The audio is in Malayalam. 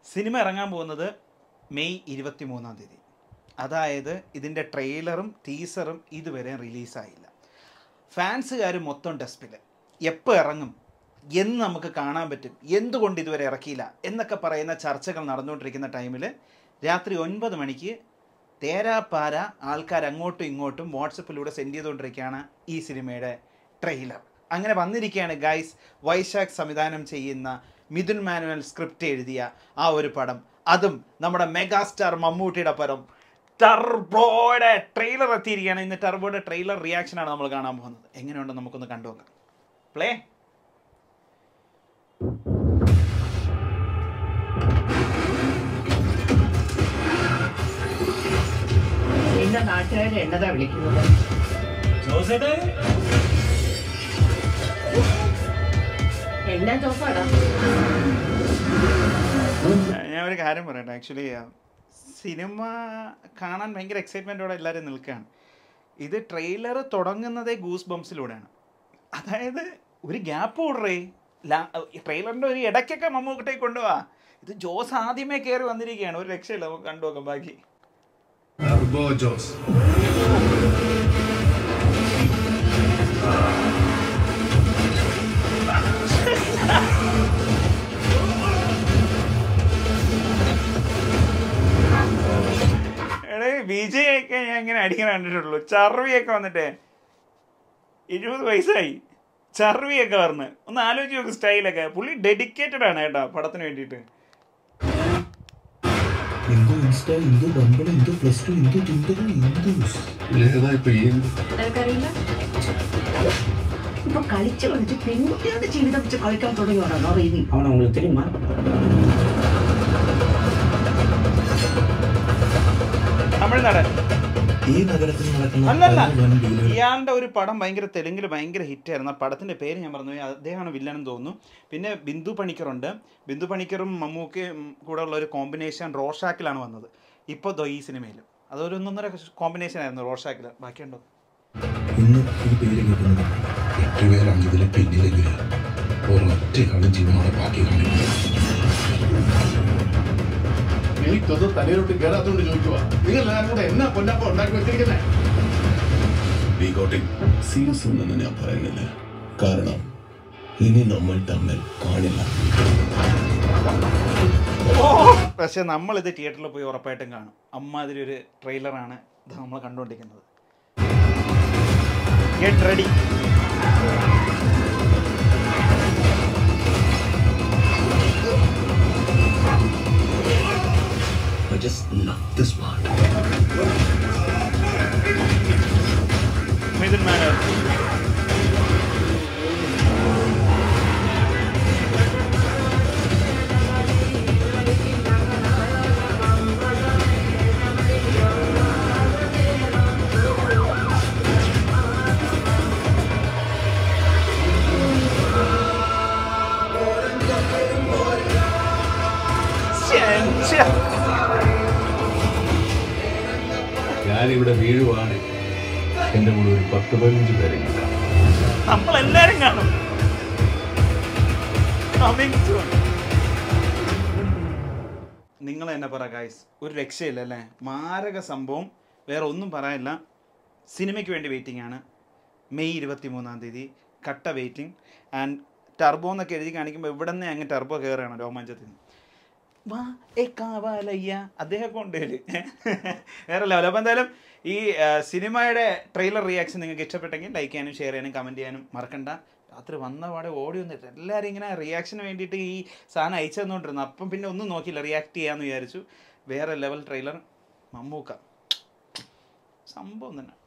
സിനിമ ഇറങ്ങാൻ പോകുന്നത് മെയ് ഇരുപത്തി മൂന്നാം തീയതി അതായത് ഇതിൻ്റെ ട്രെയിലറും ടീസറും ഇതുവരെ റിലീസായില്ല ഫാൻസുകാർ മൊത്തം ഡെസ്പിൽ എപ്പോൾ ഇറങ്ങും എന്ന് നമുക്ക് കാണാൻ പറ്റും എന്തുകൊണ്ട് ഇതുവരെ ഇറക്കിയില്ല എന്നൊക്കെ പറയുന്ന ചർച്ചകൾ നടന്നുകൊണ്ടിരിക്കുന്ന ടൈമിൽ രാത്രി ഒൻപത് മണിക്ക് തേരാപ്പാര ആൾക്കാർ അങ്ങോട്ടും ഇങ്ങോട്ടും വാട്സപ്പിലൂടെ സെൻഡ് ചെയ്തുകൊണ്ടിരിക്കുകയാണ് ഈ സിനിമയുടെ ട്രെയിലർ അങ്ങനെ വന്നിരിക്കുകയാണ് ഗൈസ് വൈശാഖ് സംവിധാനം ചെയ്യുന്ന മിഥുൻ മാനുവൽ സ്ക്രിപ്റ്റ് എഴുതിയ ആ ഒരു പടം അതും നമ്മുടെ മെഗാസ്റ്റാർ മമ്മൂട്ടിയുടെ പടം ടർബോയുടെ ട്രെയിലർ എത്തിയിരിക്കുകയാണ് ഇന്ന് ടർബോയുടെ ട്രെയിലർ റിയാക്ഷനാണ് നമ്മൾ കാണാൻ പോകുന്നത് എങ്ങനെയുണ്ടെന്ന് നമുക്കൊന്ന് കണ്ടുനോക്കാം പ്ലേ എന്നെ നാട്ടുകാരെ എന്നതാ വിളിക്കുന്നത് എന്നാ ചോപ്പാടാ ഞാൻ ഒരു കാര്യം പറയട്ടെ ആക്ച്വലി സിനിമ കാണാൻ ഭയങ്കര എക്സൈറ്റ്മെൻറ്റോടെ എല്ലാവരും നിൽക്കുകയാണ് ഇത് ട്രെയിലർ തുടങ്ങുന്നതേ ഗൂസ് ബംസിലൂടെയാണ് അതായത് ഒരു ഗ്യാപ്പ് ഓടറേ ട്രെയിലറിൻ്റെ ഒരു ഇടയ്ക്കൊക്കെ മമ്മൂക്കട്ടേക്ക് കൊണ്ടുപോവാ ഇത് ജോസ് ആദ്യമേ കയറി വന്നിരിക്കുകയാണ് ഒരു രക്ഷയില്ല നമുക്ക് കണ്ടു നോക്കാം ബാക്കി ടർബോ ജോസ് എടേ വിജയൊക്കെ ഞാൻ ഇങ്ങനെ അടിക്കാൻ കണ്ടിട്ടുള്ളൂ ചർവിയൊക്കെ വന്നിട്ടേ എഴുപത് വയസ്സായി ചർവിയൊക്കെ പറഞ്ഞ് ഒന്ന് ആലോചിച്ച് നോക്ക് സ്റ്റൈലൊക്കെ പുള്ളി ഡെഡിക്കേറ്റഡ് ആണ് കേട്ടോ പടത്തിന് വേണ്ടിയിട്ട് എന്തോ ഇൻസ്റ്റ എന്തോ ബമ്പിൾ എന്തോ പ്ലസ് ടു എന്തോ ടിൻഡർ എന്തോ ഏതാ ഇപ്പൊ ഈ നിനക്കറിയില്ല ഇപ്പൊ കളിച്ച് കളിച്ച് പെൺകുട്ടികളുടെ ജീവിതം വെച്ച് കളിക്കാൻ തുടങ്ങിയോടാണോ റീതി അവൻ അവங்களுக்கு தெரியுமா തമിഴ്നാടൻ ഈ നഗരത്തിൽ നടക്കുന്ന അല്ലല്ല പല വൻ ഡീലുകൾ ഇയാളുടെ ഒരു പടം ഭയങ്കര തെലുങ്കിൽ ഭയങ്കര ഹിറ്റായിരുന്നു ആ പടത്തിന്റെ പേര് ഞാൻ പറഞ്ഞു അദ്ദേഹമാണ് വില്ലനെന്ന് തോന്നുന്നു പിന്നെ ബിന്ദു പണിക്കറുണ്ട് ബിന്ദു പണിക്കറും മമ്മൂക്കയും കൂടെ ഉള്ള ഒരു കോമ്പിനേഷൻ റോഷാക്കിലാണ് വന്നത് ഇപ്പോൾ ദോ ഈ സിനിമയിലും അതൊരു ഒന്നൊന്നര കോമ്പിനേഷൻ ആയിരുന്നു റോഷാക്കിൽ ബാക്കിയുണ്ടോ ഇന്ന് ഈ പേര് കേൾക്കുന്നത് എട്ടുപേരാണ് ഇതിലെ പിന്നിലെങ്കിൽ ഒരൊറ്റയാണ് ജീവനോടെ ബാക്കി കാണിക്കുന്നത് എനിക്കൊന്നും തലയിലോട്ട് കയറാത്തോണ്ട് ചോദിക്കുക നിങ്ങൾ എല്ലാവരും കൂടെ എന്നാ പൊന്നപ്പ ഉണ്ടാക്കി വെച്ചിരിക്കുന്നേ സീരിയസ് ഒന്നും ഞാൻ പറയുന്നില്ല കാരണം ഇനി നമ്മൾ തമ്മിൽ കാണില്ല പക്ഷെ നമ്മളിത് തിയേറ്ററിൽ പോയി ഉറപ്പായിട്ടും കാണും അമ്മാതിരി ഒരു ട്രെയിലറാണ് ഇത് നമ്മൾ കണ്ടുകൊണ്ടിരിക്കുന്നത് get ready I just love this part. Mithun മാനർ ഞാനിവിടെ വീഴുവാണ് എന്റെ കൂടെ ഒരു പത്ത് പതിനഞ്ച് പേരെ കാണാം നമ്മളെല്ലാരും കാണും Coming soon. നിങ്ങൾ തന്നെ പറ ഗായ്സ് ഒരു രക്ഷയില്ല അല്ലേ മാരക സംഭവം വേറെ ഒന്നും പറയാനില്ല സിനിമയ്ക്ക് വേണ്ടി വെയിറ്റിംഗ് ആണ് മെയ് ഇരുപത്തി മൂന്നാം തീയതി കട്ട വെയിറ്റിംഗ് ആൻഡ് ടർബോ എന്നൊക്കെ എഴുതി കാണിക്കുമ്പോൾ ഇവിടെ നിന്ന് അങ്ങ് ടർബോ കയറുകയാണ് രോമാഞ്ചത്തിൽ നിന്ന് വാ ഏ കാവാലയ്യ അദ്ദേഹം കൊണ്ടുവരും വേറെ ലെവൽ അപ്പോൾ എന്തായാലും ഈ ആ, സിനിമയുടെ ട്രെയിലർ റിയാക്ഷൻ നിങ്ങൾക്ക് ഇഷ്ടപ്പെട്ടെങ്കിൽ ലൈക്ക് ചെയ്യാനും ഷെയർ ചെയ്യാനും കമൻറ്റ് ചെയ്യാനും മറക്കണ്ട രാത്രി വന്ന പാടെ ഓടി വന്നിട്ട് എല്ലാവരും ഇങ്ങനെ റിയാക്ഷന് വേണ്ടിയിട്ട് ഈ സാധനം അയച്ചു തന്നുകൊണ്ടിരുന്നു അപ്പം പിന്നെ ഒന്നും നോക്കിയില്ല റിയാക്ട് ചെയ്യാമെന്ന് വിചാരിച്ചു വേറെ ലെവൽ ട്രെയിലർ മമ്മൂക്ക സംഭവം തന്നെ